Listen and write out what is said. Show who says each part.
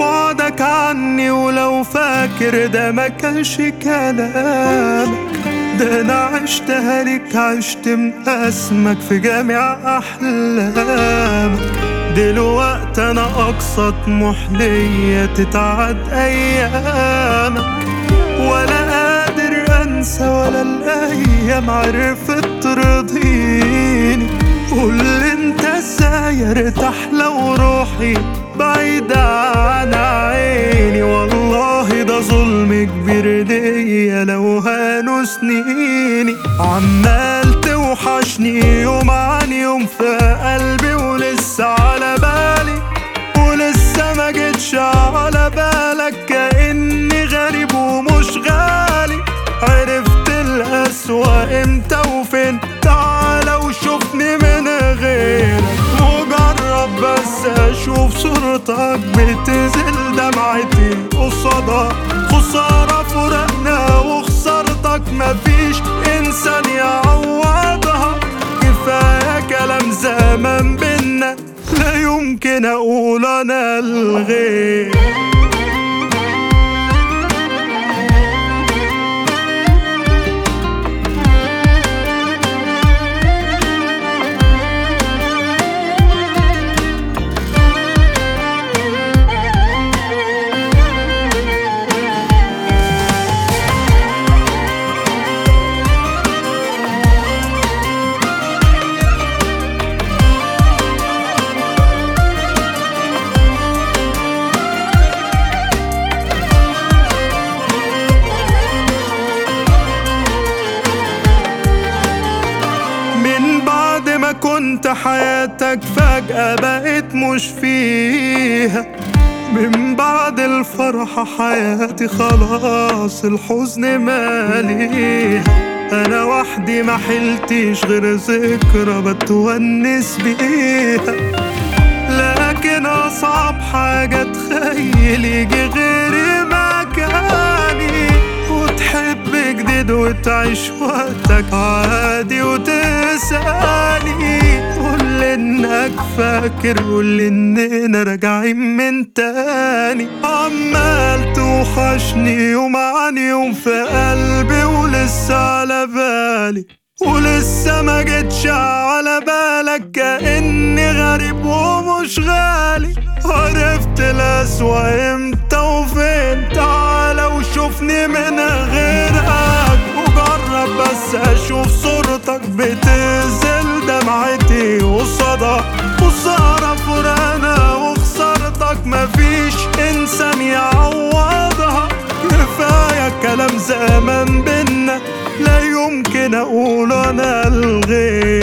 Speaker 1: بعدك عني ولو فاكر ده ما كانش كلامك ده انا عشتها لك عشت من اسمك في جامع احلامك دلوقتي انا اقصى طموح ليا تتعد ايامك ولا قادر انسى ولا الايام عرفت ترضيني قول انت ازاي ارتاح لو روحي بعيدة عن عيني والله ده ظلم كبير ليا لو هانوا سنيني عمال توحشني يوم عن يوم في قلبي ولسه على بالي ولسه ما جيتش على بالك كأني غريب ومش غالي عرفت الأسوأ امتى وفين تعالى وشوفني من غيرك مجرد بس اشوف صورتك بتنزل دمعتي قصادها خسارة فراقنا وخسارتك مفيش انسان يعوضها كفاية كلام زمان بينا لا يمكن اقول انا الغير من بعد ما كنت حياتك فجأة بقيت مش فيها من بعد الفرحة حياتي خلاص الحزن ماليها أنا وحدي ما حلتش غير ذكرى بتونس بيها لكن أصعب حاجة تخيل يجي غيري مكاني وتحب جديد وتعيش وقتك عادي وتسألني قول انك فاكر قول اننا راجعين من تاني عمال توحشني يوم عن يوم في قلبي ولسه على بالي ولسه ما جيتش على بالك كأني غريب ومش غالي عرفت الأسوأ امتى وفين تعالى وشوفني من غيرك وجرب بس اشوف صورتك بتنزل دمعتي قصادها خسارة فراقنا وخسارتك مفيش انسان يعوضها كفاية كلام زمان بينا لا يمكن اقول انا الغير